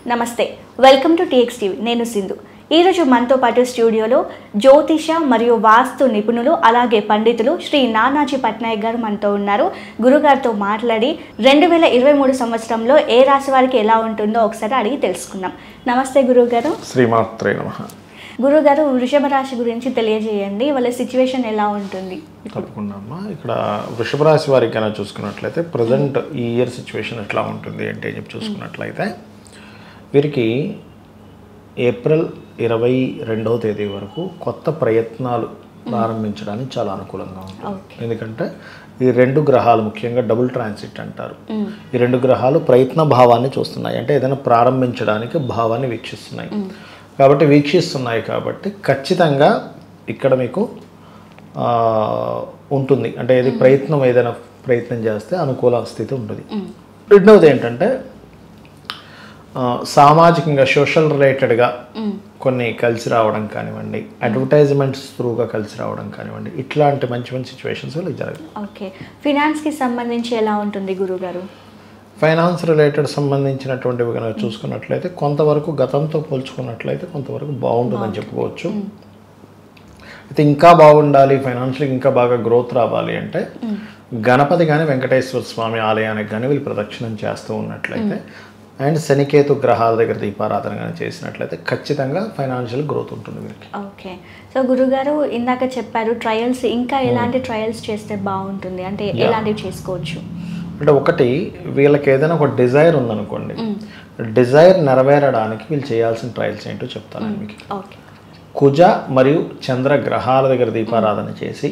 నమస్తే welcome to TX TV నేను సింధు ఈరోజు మనతో పాటు స్టూడియోలో జ్యోతిష మరియు వాస్తు నిపుణులు అలాగే పండితులు శ్రీ నానాజీ పట్నాయక్ గారు మనతో ఉన్నారు గురుగారితో మాట్లాడి రెండు వేల ఇరవై మూడు సంవత్సరంలో ఏ రాశి వారికి ఎలా ఉంటుందో ఒకసారి అడిగి తెలుసుకుందాం నమస్తే గురుగారు శ్రీమాత్రే నమ గురుగారు వృషభ రాశి గురించి తెలియజేయండి వాళ్ళ సిచ్యువేషన్ ఎలా ఉంటుంది తప్పకుండా అమ్మా ఇక్కడ వృషభ రాశి వారికి కనుక చూసుకున్నట్లయితే ప్రజెంట్ ఈ ఇయర్ సిచ్యువేషన్ ఎట్లా ఉంటుంది అంటే అని చెప్పి చూసుకున్నట్లయితే వీరికి ఏప్రిల్ ఇరవై రెండవ తేదీ వరకు కొత్త ప్రయత్నాలు ప్రారంభించడానికి చాలా అనుకూలంగా ఉంటుంది ఓకే ఎందుకంటే ఈ రెండు గ్రహాలు ముఖ్యంగా డబుల్ ట్రాన్సిట్ అంటారు ఈ రెండు గ్రహాలు ప్రయత్న భావాన్ని చూస్తున్నాయి అంటే ఏదైనా ప్రారంభించడానికి భావాన్ని వీక్షిస్తున్నాయి కాబట్టి వీక్షిస్తున్నాయి కాబట్టి ఖచ్చితంగా ఇక్కడ మీకు ఆ, ఉంటుంది అంటే ఏది ప్రయత్నం ఏదైనా ప్రయత్నం చేస్తే అనుకూల స్థితి ఉంటుంది రెండవది ఏంటంటే ఆ, సామాజికంగా సోషల్ రిలేటెడ్గా కొన్ని కలిసి రావడం కానివ్వండి అడ్వర్టైజ్మెంట్స్ త్రూగా కలిసి రావడం కానివ్వండి ఇట్లాంటి మంచి మంచి సిచ్యువేషన్స్ వీళ్ళకి జరగదు ఓకే ఫినాన్స్కి సంబంధించి ఎలా ఉంటుంది గురుగారు ఫైనాన్స్ రిలేటెడ్ సంబంధించినటువంటివి కనుక చూసుకున్నట్లయితే కొంతవరకు గతంతో పోల్చుకున్నట్లయితే కొంతవరకు బాగుంటుందని చెప్పుకోవచ్చు అయితే ఇంకా బాగుండాలి ఫైనాన్షియల్ ఇంకా బాగా గ్రోత్ రావాలి అంటే గణపతి కానీ వెంకటేశ్వర స్వామి ఆలయానికి కానీ వీళ్ళు ప్రదక్షిణం చేస్తూ ఉన్నట్లయితే అండ్ శనికేతు గ్రహాల దగ్గర దీపారాధన కానీ చేసినట్లయితే ఖచ్చితంగా ఫైనాన్షియల్ గ్రోత్ ఉంటుంది వీరికి ఓకే సో గురుగారు ఇందాక చెప్పారు ట్రయల్స్ ఇంకా ఎలాంటి ట్రయల్స్ చేస్తే బాగుంటుంది అంటే ఎలాంటివి చేసుకోవచ్చు అంటే ఒకటి వీళ్ళకి ఏదైనా ఒక డిజైర్ ఉందనుకోండి డిజైర్ నెరవేరడానికి వీళ్ళు చేయాల్సిన ట్రయల్స్ ఏంటో చెప్తాను మీకు ఓకే కుజ మరియు చంద్ర గ్రహాల దగ్గర దీపారాధన చేసి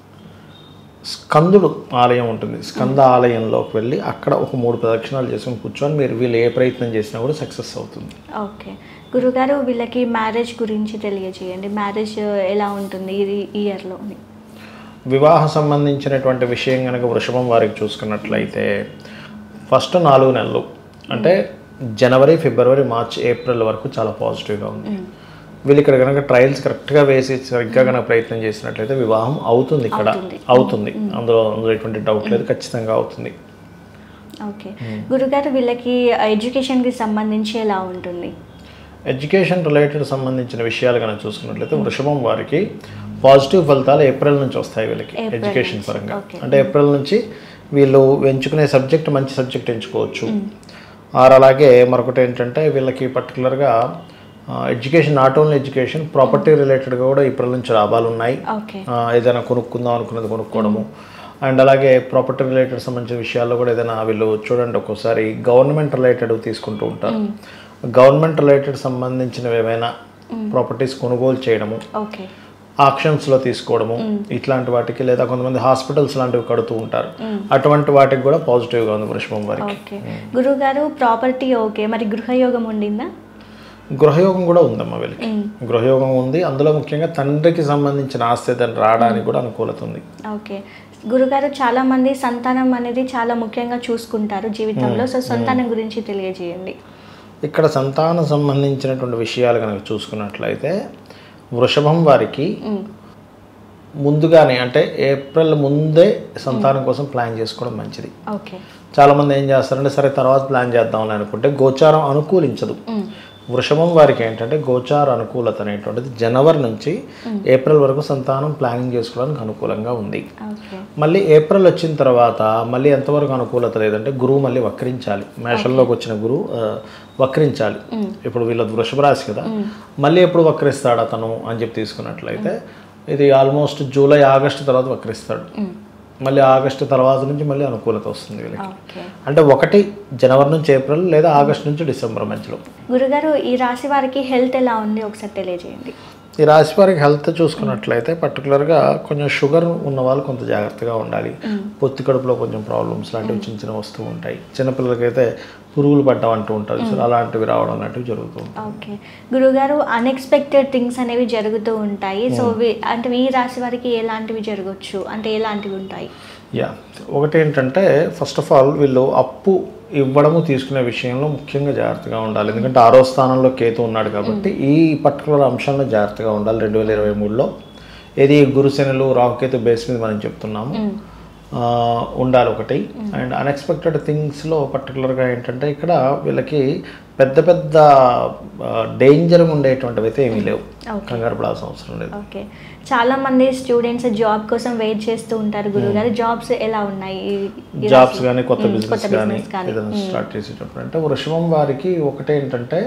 స్కందుడు ఆలయం ఉంటుంది స్కంద ఆలయంలోకి వెళ్ళి అక్కడ ఒక మూడు ప్రదక్షిణాలు చేసుకుని కూర్చొని మీరు వీళ్ళు ఏ ప్రయత్నం చేసినా కూడా సక్సెస్ అవుతుంది ఓకే గురుగారు వీళ్ళకి మ్యారేజ్ గురించి తెలియజేయండి మ్యారేజ్ ఎలా ఉంటుంది ఇది ఇయర్లో వివాహ సంబంధించినటువంటి విషయం కనుక వృషభం వారికి చూసుకున్నట్లయితే ఫస్ట్ నాలుగు నెలలు అంటే జనవరి ఫిబ్రవరి మార్చ్ ఏప్రిల్ వరకు చాలా పాజిటివ్గా ఉంది వీళ్ళు ఇక్కడ కనుక ట్రయల్స్ కరెక్ట్గా వేసి సరిగ్గా కనుక ప్రయత్నం చేసినట్లయితే వివాహం అవుతుంది ఇక్కడ అవుతుంది. అవుతుంది అందులో అందులో ఎటువంటి డౌట్ లేదు ఖచ్చితంగా అవుతుంది ఓకే గురుగారు వీళ్ళకి ఎడ్యుకేషన్కి సంబంధించి ఎలా ఉంటుంది ఎడ్యుకేషన్ రిలేటెడ్ సంబంధించిన విషయాలు కనుక చూసుకున్నట్లయితే వృషభం వారికి పాజిటివ్ ఫలితాలు ఏప్రిల్ నుంచి వస్తాయి వీళ్ళకి ఏప్రిల్ ఎడ్యుకేషన్ నుంచి, పరంగా ఓకే. అంటే ఏప్రిల్ నుంచి వీళ్ళు ఎంచుకునే సబ్జెక్ట్ మంచి సబ్జెక్ట్ ఎంచుకోవచ్చు ఆర్ అలాగే మరొకటి ఏంటంటే వీళ్ళకి పర్టికులర్గా education not only education property రిలేటెడ్గా కూడా ఏప్రిల్ నుంచి లాభాలు ఉన్నాయి ఓకే ఆ, ఏదైనా కొనుక్కుందాం అనుకున్నది కొనుక్కోవడము అండ్ అలాగే ప్రాపర్టీ రిలేటెడ్ సంబంధించిన విషయాల్లో కూడా ఏదైనా వీళ్ళు చూడండి ఒక్కోసారి గవర్నమెంట్ రిలేటెడ్ తీసుకుంటూ ఉంటారు గవర్నమెంట్ రిలేటెడ్ సంబంధించినవి ఏమైనా ప్రాపర్టీస్ కొనుగోలు చేయడము ఓకే ఆక్షన్స్లో తీసుకోవడము ఇట్లాంటి వాటికి లేదా కొంతమంది హాస్పిటల్స్ లాంటివి కడుతూ ఉంటారు అటువంటి వాటికి కూడా పాజిటివ్గా ఉంది వృషభం వారికి ఓకే గురుగారు ప్రాపర్టీ ఓకే మరి గృహయోగం ఉండిందా గృహయోగం కూడా ఉందమ్మా వీళ్ళకి గృహయోగం ఉంది అందులో ముఖ్యంగా తండ్రికి సంబంధించిన ఆస్తి ఏదైనా రావడానికి కూడా అనుకూలత ఉంది ఓకే గురుగారు చాలా మంది సంతానం అనేది చాలా ముఖ్యంగా చూసుకుంటారు జీవితంలో సో సంతానం గురించి తెలియజేయండి ఇక్కడ సంతానం సంబంధించినటువంటి విషయాలు కనుక చూసుకున్నట్లయితే వృషభం వారికి ముందుగానే అంటే ఏప్రిల్ ముందే సంతానం కోసం ప్లాన్ చేసుకోవడం మంచిది ఓకే చాలామంది ఏం చేస్తారంటే సరే తర్వాత ప్లాన్ చేద్దామని అనుకుంటే గోచారం అనుకూలించదు వృషభం వారికి ఏంటంటే గోచార అనుకూలత అనేటువంటిది జనవరి నుంచి ఏప్రిల్ వరకు సంతానం ప్లానింగ్ చేసుకోవడానికి అనుకూలంగా ఉంది ఓకే మళ్ళీ ఏప్రిల్ వచ్చిన తర్వాత మళ్ళీ ఎంతవరకు అనుకూలత లేదంటే గురువు మళ్ళీ వక్రించాలి మేషంలోకి వచ్చిన గురువు ఆ, వక్రించాలి ఇప్పుడు వీళ్ళ వృషభ రాశి కదా మళ్ళీ ఎప్పుడు వక్రిస్తాడు అతను అని చెప్పి తీసుకున్నట్లయితే ఇది ఆల్మోస్ట్ జూలై ఆగస్టు తర్వాత వక్రిస్తాడు మళ్ళీ ఆగస్టు తర్వాత నుంచి మళ్ళీ అనుకూలత వస్తుంది వీళ్ళకి ఓకే అంటే ఒకటి జనవరి నుంచి ఏప్రిల్ లేదా ఆగస్టు నుంచి డిసెంబర్ మధ్యలో గురుగారు ఈ రాశి వారికి హెల్త్ ఎలా ఉంది ఒకసారి తెలియజేయండి ఈ రాశి వారికి హెల్త్ చూసుకున్నట్లయితే పర్టికులర్గా కొంచెం షుగర్ ఉన్న వాళ్ళు కొంత జాగ్రత్తగా ఉండాలి పొత్తి కడుపులో కొంచెం ప్రాబ్లమ్స్ లాంటివి చిన్న చిన్న వస్తూ ఉంటాయి చిన్నపిల్లలకైతే పురుగులు పడ్డం అంటూ ఉంటారు సో అలాంటివి రావడం లాంటివి జరుగుతూ ఉంటాయి ఓకే గురుగారు అన్ఎక్స్పెక్టెడ్ థింగ్స్ అనేవి జరుగుతూ ఉంటాయి సో వి- అంటే ఈ రాశి వారికి ఎలాంటివి జరగవచ్చు అంటే ఎలాంటివి ఉంటాయి యా ఒకటి ఏంటంటే ఫస్ట్ ఆఫ్ ఆల్ వీళ్ళు అప్పు ఇవ్వడము తీసుకునే విషయంలో ముఖ్యంగా జాగ్రత్తగా ఉండాలి ఎందుకంటే ఆరో స్థానంలో కేతు ఉన్నాడు కాబట్టి ఈ పర్టికులర్ అంశంలో జాగ్రత్తగా ఉండాలి రెండు వేల ఇరవై మూడులో ఇది గురుశనులు రాహుకేతు బేస్ మీద మనం చెప్తున్నాము ఆ, ఉండాలి ఒకటి అండ్ అన్ఎక్స్పెక్టెడ్ థింగ్స్లో పర్టికులర్గా ఏంటంటే ఇక్కడ వీళ్ళకి పెద్ద పెద్ద డేంజర్ ఉండేటువంటివి అయితే ఏమీ లేవు Okay. కంగారు పడాల్సిన అవసరం లేదు ఓకే చాలా మంది స్టూడెంట్స్ జాబ్ కోసం వెయిట్ చేస్తూ ఉంటారు గురుగారు జాబ్స్ ఎలా ఉన్నాయి ఈ- ఈ జాబ్స్ రాశి? కానీ కొత్త మ్మ్, బిజినెస్ కొత్త కానీ business కానీ ఏదైనా స్టార్ట్ చేసేటప్పుడు అంటే వృషభం వారికి ఒకటే ఏంటంటే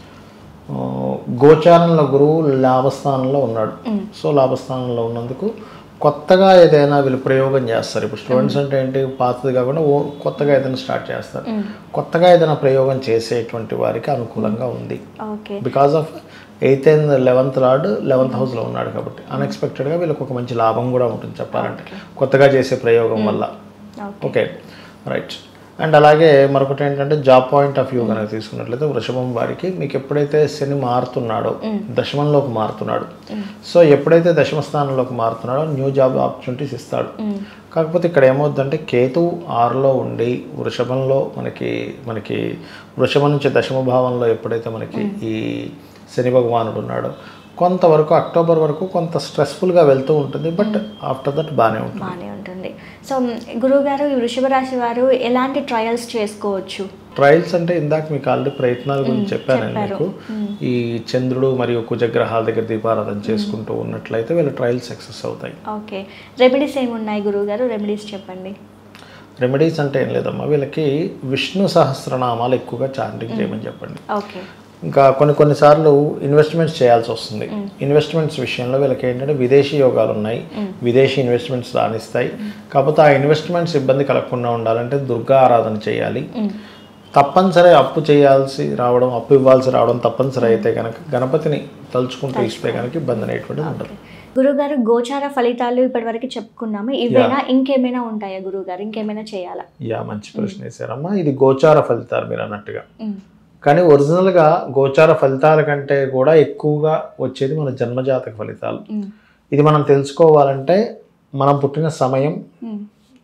ఆ, గోచారంలో గురువు లాభస్థానంలో ఉన్నాడు సో లాభస్థానంలో ఉన్నందుకు కొత్తగా ఏదైనా వీళ్ళు ప్రయోగం చేస్తారు ఇప్పుడు స్టూడెంట్స్ అంటే ఏంటి పాతది కాకుండా ఓ కొత్తగా ఏదైనా స్టార్ట్ చేస్తారు కొత్తగా ఏదైనా ప్రయోగం చేసేటువంటి వారికి అనుకూలంగా ఉంది okay because of eighth and eleventh lord eleventh హౌస్లో ఉన్నాడు కాబట్టి అన్ఎక్స్పెక్టెడ్గా వీళ్ళకి ఒక మంచి లాభం కూడా ఉంటుంది చెప్పాలంటే కొత్తగా చేసే ప్రయోగం వల్ల ఓకే ఓకే రైట్ అండ్ అలాగే మరొకటి ఏంటంటే జాబ్ పాయింట్ ఆఫ్ వ్యూ కనుక తీసుకున్నట్లయితే వృషభం వారికి మీకు ఎప్పుడైతే శని మారుతున్నాడో దశమంలోకి మారుతున్నాడు సో ఎప్పుడైతే దశమ స్థానంలోకి మారుతున్నాడో న్యూ జాబ్ ఆపర్చునిటీస్ ఇస్తాడు కాకపోతే ఇక్కడ ఏమవుద్దంటే కేతు ఆరులో ఉండి వృషభంలో మనకి మనకి వృషభం నుంచి దశమ భావంలో ఎప్పుడైతే మనకి ఈ శని భగవానుడు ఉన్నాడో కొంతవరకు అక్టోబర్ వరకు కొంత స్ట్రెస్ఫుల్గా వెళ్తూ ఉంటుంది బట్ ఆఫ్టర్ దట్ బాగానే ఉంటుంది బాగానే ఉంటుంది సో గురువుగారు ఈ వృషభ రాశి వారు ఎలాంటి ట్రయల్స్ చేసుకోవచ్చు ట్రయల్స్ అంటే ఇందాక మీకు ఆల్రెడీ ప్రయత్నాల గురించి చెప్పాను నేను మీకు ఈ చంద్రుడు మరియు కుజగ్రహాల దగ్గర దీపారాధన చేసుకుంటూ ఉన్నట్లయితే వీళ్ళ ట్రయల్స్ సక్సెస్ అవుతాయి ఓకే రెమెడీస్ ఏమున్నాయి గురువుగారు రెమెడీస్ చెప్పండి రెమెడీస్ అంటే ఏం లేదమ్మా వీళ్ళకి విష్ణు సహస్రనామాలు ఎక్కువగా చాంటింగ్ చేయమని చెప్పండి ఓకే ఇంకా కొన్ని కొన్నిసార్లు ఇన్వెస్ట్మెంట్స్ చేయాల్సి వస్తుంది ఇన్వెస్ట్మెంట్స్ విషయంలో వీళ్ళకి ఏంటంటే విదేశీ యోగాలు ఉన్నాయి విదేశీ ఇన్వెస్ట్మెంట్స్ రాణిస్తాయి కాకపోతే ఆ ఇన్వెస్ట్మెంట్స్ ఇబ్బంది కలగకుండా ఉండాలంటే దుర్గా ఆరాధన చేయాలి తప్పనిసరి అప్పు చేయాల్సి రావడం అప్పు ఇవ్వాల్సి రావడం తప్పనిసరి అయితే కనుక గణపతిని తలుచుకుంటూ ఇస్తే కనుక ఇబ్బంది అనేటువంటిది ఉండదు గురుగారు గోచార ఫలితాలు ఇప్పటివరకు చెప్పుకున్నాము ఇవేనా ఇంకేమైనా ఉంటాయా గురుగారు ఇంకేమైనా చేయాలా యా మంచి ప్రశ్న వేశారమ్మా ఇది గోచార ఫలితాలు మీరు అన్నట్టుగా మ్మ్. కానీ ఒరిజినల్గా గోచార ఫలితాల కంటే కూడా ఎక్కువగా వచ్చేది మన జన్మజాతక ఫలితాలు మ్మ్. ఇది మనం తెలుసుకోవాలంటే మనం పుట్టిన సమయం మ్మ్.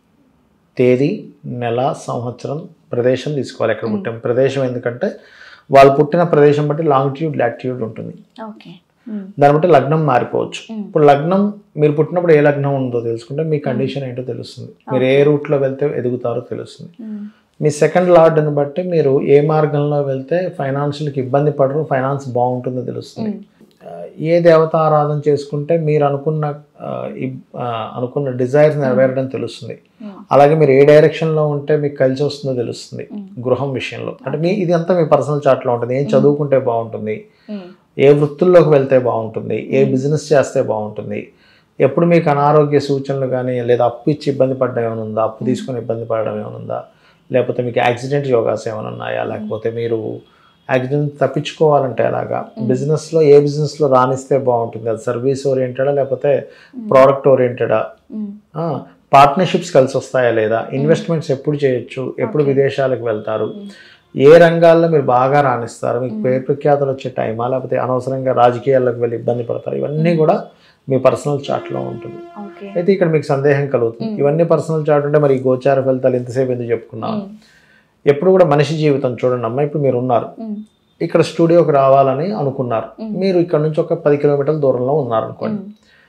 తేదీ నెల సంవత్సరం ప్రదేశం తీసుకోవాలి ఎక్కడ పుట్టాం ప్రదేశం ఎందుకంటే వాళ్ళు పుట్టిన ప్రదేశం బట్టి లాంగిట్యూడ్ లాటిట్యూడ్ ఉంటుంది ఓకే మ్మ్. దాన్ని బట్టి లగ్నం మారిపోవచ్చు ఇప్పుడు లగ్నం మీరు పుట్టినప్పుడు ఏ లగ్నం ఉందో తెలుసుకుంటే మీ కండిషన్ ఏంటో తెలుస్తుంది మీరు ఏ రూట్లో వెళ్తే ఎదుగుతారో తెలుస్తుంది మ్మ్. మీ సెకండ్ లార్డ్ని బట్టి మీరు ఏ మార్గంలో వెళ్తే ఫైనాన్షియల్కి ఇబ్బంది పడరు ఫైనాన్స్ బాగుంటుందో తెలుస్తుంది ఆ, ఏ దేవత ఆరాధన చేసుకుంటే మీరు అనుకున్న ఆ, ఇబ్- ఆ, అనుకున్న డిజైర్స్ నెరవేరడం తెలుస్తుంది మ్మ్. అలాగే మీరు ఏ డైరెక్షన్లో ఉంటే మీకు కలిసి వస్తుందో తెలుస్తుంది గృహం విషయంలో అంటే మీ ఇది అంతా మీ పర్సనల్ చార్ట్లో ఉంటుంది ఏం చదువుకుంటే బాగుంటుంది మ్మ్. ఏ వృత్తుల్లోకి వెళ్తే బాగుంటుంది ఏ బిజినెస్ చేస్తే బాగుంటుంది ఎప్పుడు మీకు అనారోగ్య సూచనలు కానీ లేదా అప్పు ఇచ్చి ఇబ్బంది పడడం ఏమైనా ఉందా అప్పు తీసుకొని ఇబ్బంది పడడం ఏమైనా ఉందా లేకపోతే మీకు యాక్సిడెంట్ యోగాస్ ఏమైనా ఉన్నాయా లేకపోతే మీరు యాక్సిడెంట్ తప్పించుకోవాలంటే ఎలాగా బిజినెస్లో ఏ బిజినెస్లో రాణిస్తే బాగుంటుంది అది సర్వీస్ ఓరియంటెడా లేకపోతే ప్రోడక్ట్ ఓరియంటెడా మ్మ్. పార్ట్నర్షిప్స్ కలిసి వస్తాయా లేదా ఇన్వెస్ట్మెంట్స్ ఎప్పుడు చేయొచ్చు ఎప్పుడు విదేశాలకు వెళ్తారు ఏ రంగాల్లో మీరు బాగా రాణిస్తారు మీకు పేరు ప్రఖ్యాతలు వచ్చే టైమా లేకపోతే అనవసరంగా రాజకీయాల్లోకి వెళ్ళి ఇబ్బంది పడతారు ఇవన్నీ కూడా మీ పర్సనల్ చార్ట్లో ఉంటుంది ఓకే అయితే ఇక్కడ మీకు సందేహం కలుగుతుంది ఇవన్నీ పర్సనల్ చార్ట్ ఉంటే మరి ఈ గోచార ఫలితాలు ఎంతసేపు ఎందుకు చెప్పుకున్నాం ఎప్పుడు కూడా మనిషి జీవితం చూడండి అమ్మ ఇప్పుడు మీరు ఉన్నారు మ్మ్. ఇక్కడ స్టూడియోకి రావాలని అనుకున్నారు మీరు ఇక్కడ నుంచి ఒక పది కిలోమీటర్ల దూరంలో ఉన్నారు అనుకోండి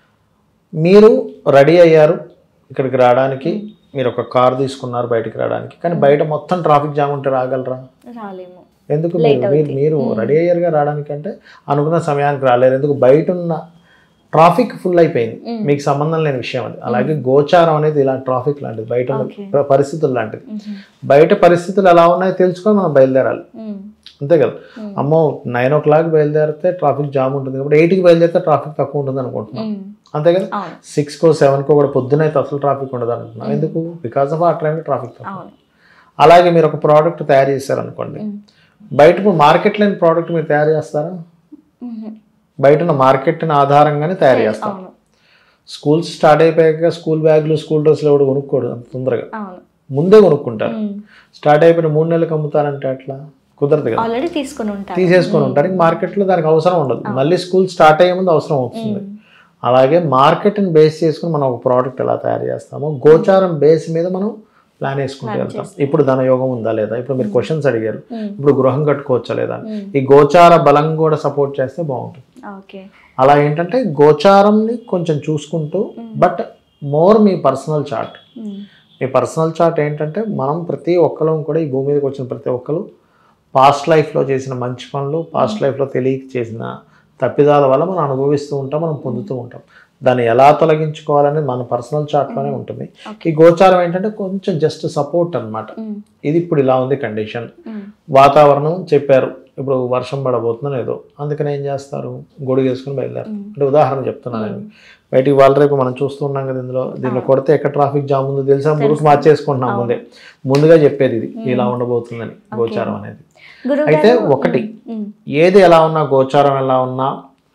మీరు రెడీ అయ్యారు ఇక్కడికి రావడానికి మీరు ఒక కార్ తీసుకున్నారు బయటికి రావడానికి కానీ బయట మొత్తం ట్రాఫిక్ జామ్ ఉంటే రాగలరా రాలేము ఎందుకు మీరు మీరు మీరు రెడీ అయ్యారుగా రావడానికి అంటే అనుకున్న సమయానికి రాలేరు ఎందుకు బయట ఉన్న ట్రాఫిక్ ఫుల్ అయిపోయింది మీకు సంబంధం లేని విషయం అది అలాగే గోచారం అనేది ఇలా ట్రాఫిక్ లాంటిది బయట ఉన్న Okay. ప్ర- పరిస్థితులు లాంటిది మ్మ్. బయట పరిస్థితులు ఎలా ఉన్నాయో తెలుసుకొని మనం బయలుదేరాలి మ్మ్. అంతే కదా అమ్మో నైన్ ఓ క్లాక్ బయలుదేరితే ట్రాఫిక్ జామ్ ఉంటుంది కాబట్టి ఎయిట్కి బయలుదేరితే ట్రాఫిక్ తక్కువ ఉంటుంది అనుకుంటున్నాం మ్మ్. అంతే కదా అవును సిక్స్కో సెవెన్కో కూడా పొద్దునైతే అసలు ట్రాఫిక్ ఉండదు అంటున్నాం ఎందుకు బికాస్ ఆఫ్ ఆ టైంలో ట్రాఫిక్ తక్కువ అవును అలాగే మీరు ఒక ప్రోడక్ట్ తయారు చేశారనుకోండి బయట ఇప్పుడు మార్కెట్ లేని ప్రోడక్ట్ మీరు తయారు చేస్తారా మ్మ్. బయట ఉన్న మార్కెట్ని ఆధారంగానే తయారు చేస్తాం అవును స్కూల్స్ స్టార్ట్ అయిపోయాక స్కూల్ బ్యాగులు స్కూల్ డ్రెస్సులు కూడా కొనుక్కోడు అంత తొందరగా అవును ముందే కొనుక్కుంటారు మ్మ్. స్టార్ట్ అయిపోయిన మూడు నెలలకు అమ్ముతారంటే అట్లా కుదరదు కదా ఆల్రెడీ తీసుకుని ఉంటారు తీసేసుకొని ఉంటారు ఇంక మార్కెట్లో దానికి అవసరం ఉండదు మళ్ళీ స్కూల్ స్టార్ట్ అయ్యే ముందు అవసరం అవుతుంది అలాగే మార్కెట్ని బేస్ చేసుకుని మనం ఒక ప్రోడక్ట్ ఎలా తయారు చేస్తామో గోచారం బేస్ మీద మనం ప్లాన్ వేసుకుంటూ వెళ్తాం ఇప్పుడు ధన యోగం ఉందా లేదా ఇప్పుడు మీరు క్వశ్చన్స్ అడిగారు ఇప్పుడు గృహం కట్టుకోవచ్చా లేదా అని. ఈ గోచార బలం కూడా సపోర్ట్ చేస్తే బాగుంటుంది ఓకే అలా ఏంటంటే గోచారంని కొంచెం చూసుకుంటూ బట్ మోర్ మీ పర్సనల్ చార్ట్ మ్మ్. మీ పర్సనల్ చార్ట్ ఏంటంటే మనం ప్రతి ఒక్కరం కూడా ఈ భూమి మీదకి వచ్చిన ప్రతి ఒక్కరు పాస్ట్ లైఫ్లో చేసిన మంచి పనులు పాస్ట్ లైఫ్లో తెలియక చేసిన తప్పిదాల వల్ల మనం అనుభవిస్తూ ఉంటాం మనం పొందుతూ ఉంటాం దాన్ని ఎలా తొలగించుకోవాలనేది మన పర్సనల్ చార్ట్లోనే ఉంటుంది ఈ గోచారం ఏంటంటే కొంచెం జస్ట్ సపోర్ట్ అన్నమాట ఉమ్, ఇది ఇప్పుడు ఇలా ఉంది కండిషన్ ఉమ్, వాతావరణం చెప్పారు ఇప్పుడు వర్షం పడబోతుందని ఏదో అందుకని ఏం చేస్తారు గొడుగు వేసుకుని బయలుదేరు అంటే ఉదాహరణ చెప్తున్నాను నేను బయటికి వాళ్ళ రేపు మనం చూస్తూ ఉన్నాం కదా ఇందులో దీనిలో కొడితే ఎక్కడ ట్రాఫిక్ జామ్ ఉందో తెలుసా మురుకు మార్చేసుకుంటున్నాం ముందే ముందుగా చెప్పేది ఇది ఇలా ఉండబోతుందని గోచారం అనేది గురువు అయితే ఒకటి ఉమ్, ఏది ఎలా ఉన్నా గోచారం ఎలా ఉన్నా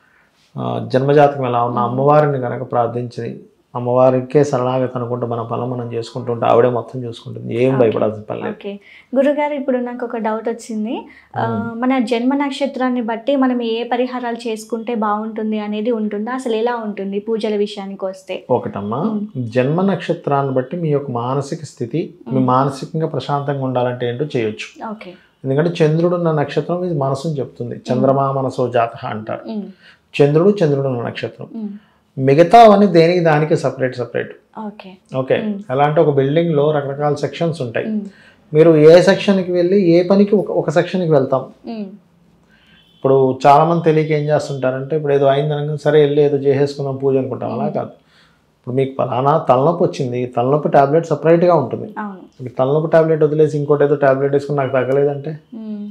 ఆ, జన్మజాతకం ఎలా ఉన్నా అమ్మవారిని కనుక ప్రార్థించి అమ్మవారికే శరణాగతి అనుకుంటూ మన పనులు మనం చేసుకుంటుంటే ఆవిడే మొత్తం చూసుకుంటుంది ఏం భయపడాల్సిన పని లేదు ఓకే గురుగారు ఇప్పుడు నాకు ఒక డౌట్ వచ్చింది ఆ, మన జన్మ నక్షత్రాన్ని బట్టి మనం ఏ పరిహారాలు చేసుకుంటే బాగుంటుంది అనేది ఉంటుందా అసలు ఎలా ఉంటుంది పూజల విషయానికి వస్తే ఒకటమ్మా జన్మ నక్షత్రాన్ని బట్టి మీ యొక్క మానసిక స్థితి మీ మానసికంగా ప్రశాంతంగా ఉండాలంటే ఏంటో చేయొచ్చు ఓకే ఎందుకంటే చంద్రుడు ఉన్న నక్షత్రం ఇది మనసుని చెప్తుంది చంద్రమా మనసో జాత అంటారు ఉమ్, చంద్రుడు చంద్రుడు ఉన్న నక్షత్రం ఉమ్, మిగతావన్నీ దేనికి దానికి సపరేట్ సపరేట్ ఓకే ఓకే ఎలా అంటే ఒక బిల్డింగ్లో రకరకాల సెక్షన్స్ ఉంటాయి ఉమ్, మీరు ఏ సెక్షన్కి వెళ్ళి ఏ పనికి ఒక ఒక సెక్షన్కి వెళ్తాం ఉమ్, ఇప్పుడు చాలామంది తెలియక ఏం చేస్తుంటారంటే ఇప్పుడు ఏదో అయిందనగా సరే వెళ్ళి ఏదో చేసేసుకుందాం పూజ అనుకుంటాం అలా కాదు ఇప్పుడు మీకు పలానా తలనొప్పి వచ్చింది తలనొప్పి టాబ్లెట్ సపరేట్గా ఉంటుంది అవును ఇప్పుడు తలనొప్పి టాబ్లెట్ వదిలేసి ఇంకోటి ఏదో టాబ్లెట్ వేసుకుని నాకు తగ్గలేదంటే ఉమ్,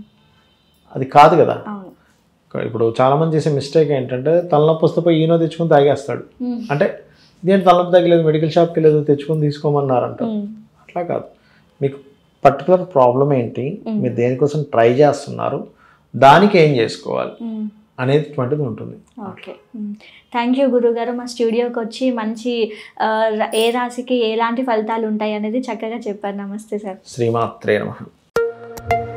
అది కాదు కదా అవును ఇప్పుడు చాలామంది చేసే మిస్టేక్ ఏంటంటే తలనొప్పి వస్తే పోయి ఈనో తెచ్చుకొని తాగేస్తాడు ఉమ్, అంటే దేని తలనొప్పి తగ్గలేదు మెడికల్ షాప్కి లేదు తెచ్చుకొని తీసుకోమన్నారంట ఉమ్, అట్లా కాదు మీకు పర్టికులర్ ప్రాబ్లం ఏంటి మీరు దేనికోసం ట్రై చేస్తున్నారు దానికి ఏం చేసుకోవాలి ఉమ్. అనేటువంటిది ఉంటుంది ఓకే థ్యాంక్ యూ గురుగారు మా స్టూడియోకి వచ్చి మంచి ఆ, ర- ఏ రాశికి ఎలాంటి ఫలితాలు ఉంటాయి అనేది చక్కగా చెప్పారు నమస్తే సార్ శ్రీమాత్రే నమ